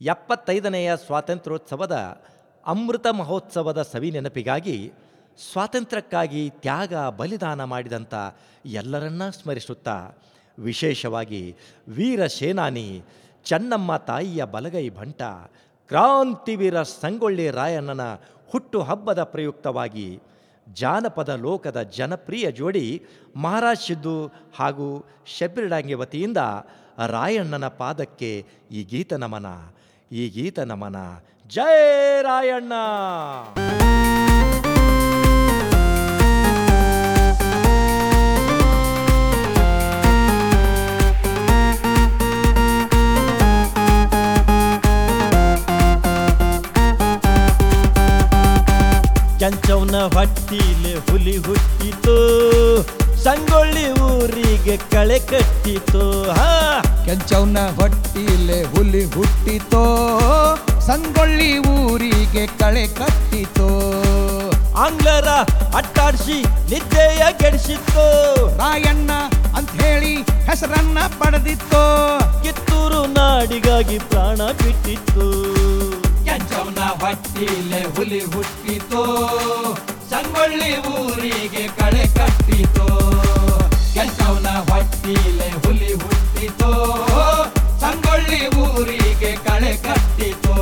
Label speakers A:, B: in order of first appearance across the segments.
A: ಎಪ್ಪತ್ತೈದನೆಯ ಸ್ವಾತಂತ್ರ್ಯೋತ್ಸವದ ಅಮೃತ ಮಹೋತ್ಸವದ ಸವಿ ನೆನಪಿಗಾಗಿ ಸ್ವಾತಂತ್ರ್ಯಕ್ಕಾಗಿ ತ್ಯಾಗ ಬಲಿದಾನ ಮಾಡಿದಂಥ ಎಲ್ಲರನ್ನ ಸ್ಮರಿಸುತ್ತಾ ವಿಶೇಷವಾಗಿ ವೀರ ಸೇನಾನಿ ಚೆನ್ನಮ್ಮ ತಾಯಿಯ ಬಲಗೈ ಭಂಟ ಕ್ರಾಂತಿವೀರ ಸಂಗೊಳ್ಳಿ ರಾಯಣ್ಣನ ಹುಟ್ಟುಹಬ್ಬದ ಪ್ರಯುಕ್ತವಾಗಿ ಜಾನಪದ ಲೋಕದ ಜನಪ್ರಿಯ ಜೋಡಿ ಮಹಾರಾಜ್ ಸಿದ್ದು ಹಾಗೂ ಶಬ್ಬಿರಡಾಂಗಿ ವತಿಯಿಂದ ರಾಯಣ್ಣನ ಪಾದಕ್ಕೆ ಈ ಗೀತ ನಮನ ಈ ಗೀತ ನಮನ ಜಯ ರಾಯಣ್ಣ ಕೆಂಚವನ ಹೊಟ್ಟಿಲೆ ಹುಲಿ ಹುಟ್ಟಿತು ಸಂಗೊಳ್ಳಿ ಊರಿಗೆ ಕಳೆ ಕಟ್ಟಿತು ಹಾ
B: ಕೆಂಚವ್ನ ಹೊಟ್ಟಿಲೆ ಹುಲಿ ಹುಟ್ಟಿತೋ ಸಂಗೊಳ್ಳಿ ಊರಿಗೆ ಕಳೆ ಕಟ್ಟಿತೋ
A: ಆಂಗ್ಲರ ಅಟ್ಟಾಡಿಸಿ ನಿದ್ದೆಯ ಕೆಡಿಸಿತ್ತು
B: ರಾಯಣ್ಣ ಅಂತ ಹೇಳಿ ಹೆಸರನ್ನ ಪಡೆದಿತ್ತೋ
A: ಕಿತ್ತೂರು ನಾಡಿಗಾಗಿ ಪ್ರಾಣ ಬಿಟ್ಟಿತ್ತು
B: ಕೆಂಚವ್ನ ಹೊಟ್ಟಿಲೆ ಹುಲಿ ಹುಟ್ಟಿತೋ ಸಂಗೊಳ್ಳಿ ಊರಿಗೆ ಕಳೆ ಕಟ್ಟಿತೋ ಕೆಂಚವ್ನ ಹೊಟ್ಟಿಲೆ ಹುಲಿ ಹುಟ್ಟಿತೋ ಸಂಗೊಳ್ಳಿ ಊರಿಗೆ ಕಳೆ ಕಟ್ಟಿತೋ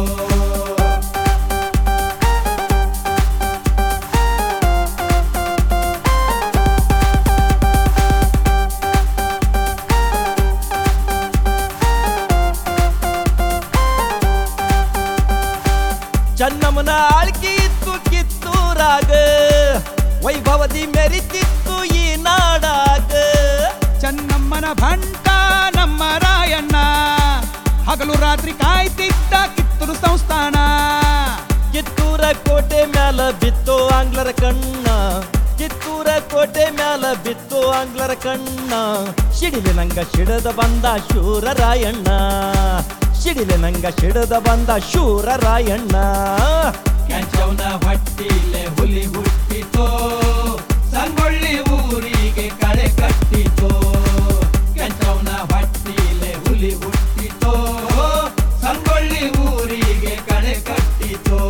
A: ಚನ್ನಮ್ಮನ ಆಳ್ಕಿ ಇತ್ತು ಕಿತ್ತೂರಾಗ ವೈಭವದಿ ಮೆರಿತಿತ್ತು ಈ ನಾಡಾಗ
B: ಚೆನ್ನಮ್ಮನ ಭಂಟ ನಮ್ಮ ರಾಯಣ್ಣ ಹಗಲು ರಾತ್ರಿ ಕಾಯ್ತಿದ್ದ ಕಿತ್ತೂರು ಸಂಸ್ಥಾನ
A: ಕಿತ್ತೂರ ಕೋಟೆ ಮ್ಯಾಲ ಬಿತ್ತು ಆಂಗ್ಲರ ಕಣ್ಣ ಕಿತ್ತೂರ ಕೋಟೆ ಮ್ಯಾಲ ಬಿತ್ತು ಆಂಗ್ಲರ ಕಣ್ಣ ಸಿಡಿಲೆ ನಂಗ ಸಿಡದ ಬಂದ ಶೂರ ರಾಯಣ್ಣ ಸಿಡಿಲೆ ನಂಗ ಸಿಡದ ಬಂದ ಶೂರ ರಾಯಣ್ಣ
B: ಕೆಂಚವನ ಹೊಟ್ಟಿಲೆ ಹುಲಿ ಹುಟ್ಟಿತೋ ಸಂಗೊಳ್ಳಿ ಊರಿಗೆ ಕಳೆ ಕಟ್ಟಿತೋ ಕೆಂಚವನ ಹೊಟ್ಟಿಲೆ ಹುಲಿ ಹುಟ್ಟಿತೋ ಸಂಗೊಳ್ಳಿ ಊರಿಗೆ ಕಳೆ ಕಟ್ಟಿತೋ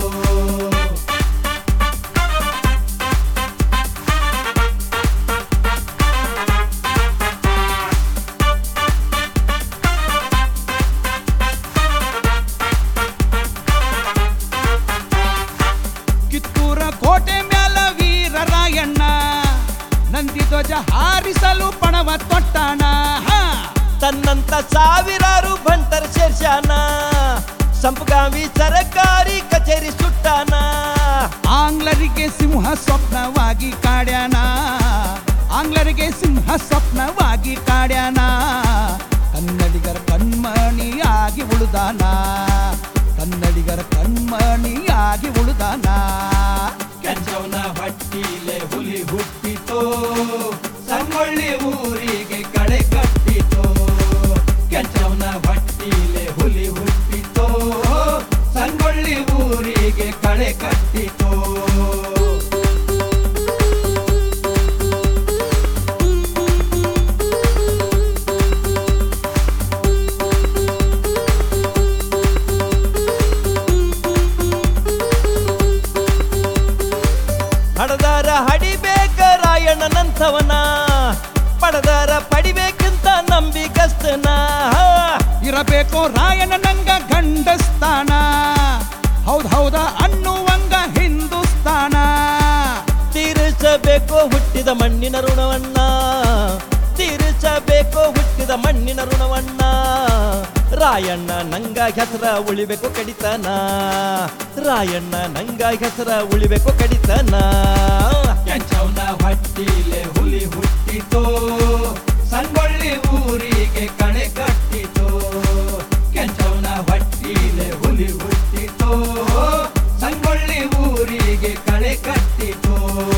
B: ಕಿತ್ತೂರ ಕೋಟೆ ಮ್ಯಾಲ ವೀರ ರಾಯಣ್ಣ ನಂದಿ ಧ್ವಜ ಹಾರಿಸಲು ಪಣವ ತೊಟ್ಟಾಣ ಹಾ.
A: ತನ್ನಂತ ಸಾವಿರಾರು ಬಂಟರ್ ಸೇರ್ಸ್ಯಾನ ಸಂಪಗಾಮಿ ಸರಕಾರಿ ಕಚೇರಿ ಸುಟ್ಟಾನ
B: ಆಂಗ್ಲರಿಗೆ ಸಿಂಹ ಸ್ವಪ್ನವಾಗಿ ಕಾಡ್ಯಾನ ಆಂಗ್ಲರಿಗೆ ಸಿಂಹ ಸ್ವಪ್ನವಾಗಿ ಕಾಡ್ಯಾನ ಕನ್ನಡಿಗರ ಕಣ್ಮಣಿಯಾಗಿ ಉಳಿದಾನ ಕನ್ನಡಿಗರ ಕಣ್ಮಣಿಯಾಗಿ ಉಳಿದಾನ ಕೆಂಚವನ ಹೊಟ್ಟಿಲೆ ಹುಲಿ ಹುಟ್ಟಿತೋ ಸಂಗೊಳ್ಳಿ ಊರಿಗೆ ಕಳೆ ಕಟ್ಟಿತೋ ಕೆಂಚವನ ಹೊಟ್ಟಿಲೆ ಹುಲಿ ಹುಟ್ಟಿತೋ ಸಂಗೊಳ್ಳಿ ಊರಿಗೆ ಕಳೆ ಕಟ್ಟಿತೋ
A: ಹಡದಾರ ಹಡಿಬೇಕ ರಾಯಣ್ಣನಂಥವನ ಪಡದಾರ ಪಡಿಬೇಕಂತ ನಂಬಿಕಸ್ತನ
B: ಇರಬೇಕು ರಾಯನ ನಂಗ ಗಂಡಸ್ತಾನ ಹೌದ್ ಹೌದ ಅನ್ನುವಂಗ ಹಿಂದೂಸ್ತಾನ
A: ತೀರಿಸಬೇಕು ಹುಟ್ಟಿದ ಮಣ್ಣಿನ ಋಣವನ್ನ ತೀರಿಸಬೇಕು ಹುಟ್ಟಿದ ಮಣ್ಣಿನ ಋಣವನ್ನ ರಾಯಣ್ಣ ನಂಗ ಹೆಸರ ಉಳಿಬೇಕು ಕಡಿತನ ರಾಯಣ್ಣ ನಂಗ ಹೆಸರ ಉಳಿಬೇಕು ಕಡಿತನ
B: ಕೆಂಚವನ ಹೊಟ್ಟಿಲೆ ಹುಲಿ ಹುಟ್ಟಿತೋ ಸಂಗೊಳ್ಳಿ ಊರಿಗೆ ಕಳೆ ಕಟ್ಟಿತೋ ಕೆಂಚವನ ಹೊಟ್ಟಿಲೆ ಹುಲಿ ಹುಟ್ಟಿತೋ ಸಂಗೊಳ್ಳಿ ಊರಿಗೆ ಕಳೆ ಕಟ್ಟಿತೋ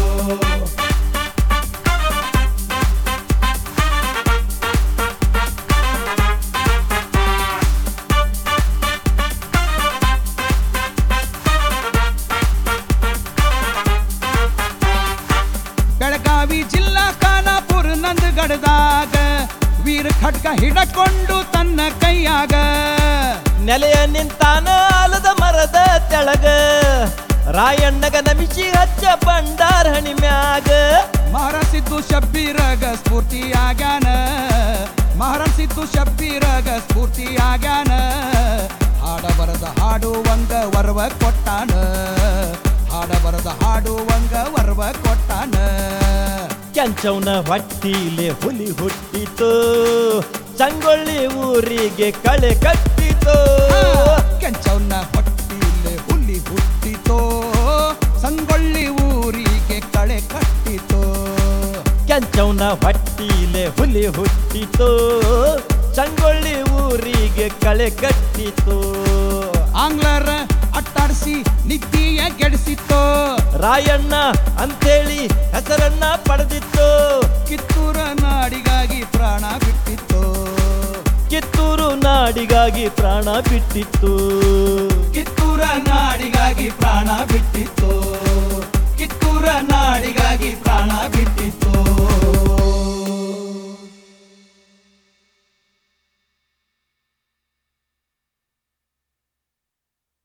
B: ಬೆಳಗಾವಿ ಜಿಲ್ಲಾ ಖಾನಾಪುರ ನಂದಗಡದಾಗ ವೀರ ಖಡ್ಗ ಹಿಡಕೊಂಡು ತನ್ನ ಕೈಯಾಗ
A: ನೆಲೆಯ ನಿಂತಾನ ಆಲದ ಮರದ ತೆಳಗ ರಾಯಣ್ಣಗ ನಮಿಸಿ ಹಚ್ಚ ಬಂಡಾರ ಹಣಿ ಮ್ಯಾಗ
B: ಮಹಾರಾಸಿದ್ದು ಶಬ್ಬೀರಗ ಸ್ಫೂರ್ತಿಯಾಗ್ಯಾನ ಮಹಾರಾಸಿದ್ದು ಶಬ್ಬೀರಗ ಸ್ಫೂರ್ತಿಯಾಗ್ಯಾನ ಹಾಡ ಬರದ ಹಾಡುವಂಗ ವರ್ವ ಕೊಟ್ಟಾನ ಹಾಡ ಬರದ ಹಾಡುವಂಗ ವರ್ವ ಕೊಟ್ಟಾನ
A: ಕೆಂಚವನ ಹೊಟ್ಟಿಲೆ ಹುಲಿ ಹುಟ್ಟಿತು ಸಂಗೊಳ್ಳಿ ಊರಿಗೆ ಕಳೆ ಕಟ್ಟಿತು
B: ಕೆಂಚವನ್ನ ಹೊಟ್ಟಿಲೆ ಹುಲಿ ಹುಟ್ಟಿತೋ ಸಂಗೊಳ್ಳಿ ಊರಿಗೆ ಕಳೆ ಕಟ್ಟಿತೋ
A: ಕೆಂಚವನ ಹೊಟ್ಟಿಲೆ ಹುಲಿ ಹುಟ್ಟಿತು ಸಂಗೊಳ್ಳಿ ಊರಿಗೆ ಕಳೆ ಕಟ್ಟಿತು
B: ಆಂಗ್ಲರ ಅಟ್ಟಾಡಿಸಿ ನಿತ್ಯ ಗೆಡಿಸಿತೋ
A: ರಾಯಣ್ಣ ಅಂತೇಳಿ ಹೆಸರನ್ನ ಪಡೆದಿತ್ತು
B: ಕಿತ್ತೂರ ನಾಡಿಗಾಗಿ ಪ್ರಾಣ ಬಿಟ್ಟಿತ್ತು
A: ಕಿತ್ತೂರು ನಾಡಿಗಾಗಿ ಪ್ರಾಣ ಬಿಟ್ಟಿತ್ತು
B: ಕಿತ್ತೂರ ನಾಡಿಗಾಗಿ ಪ್ರಾಣ ಬಿಟ್ಟಿತ್ತು ಕಿತ್ತೂರ ನಾಡಿಗಾಗಿ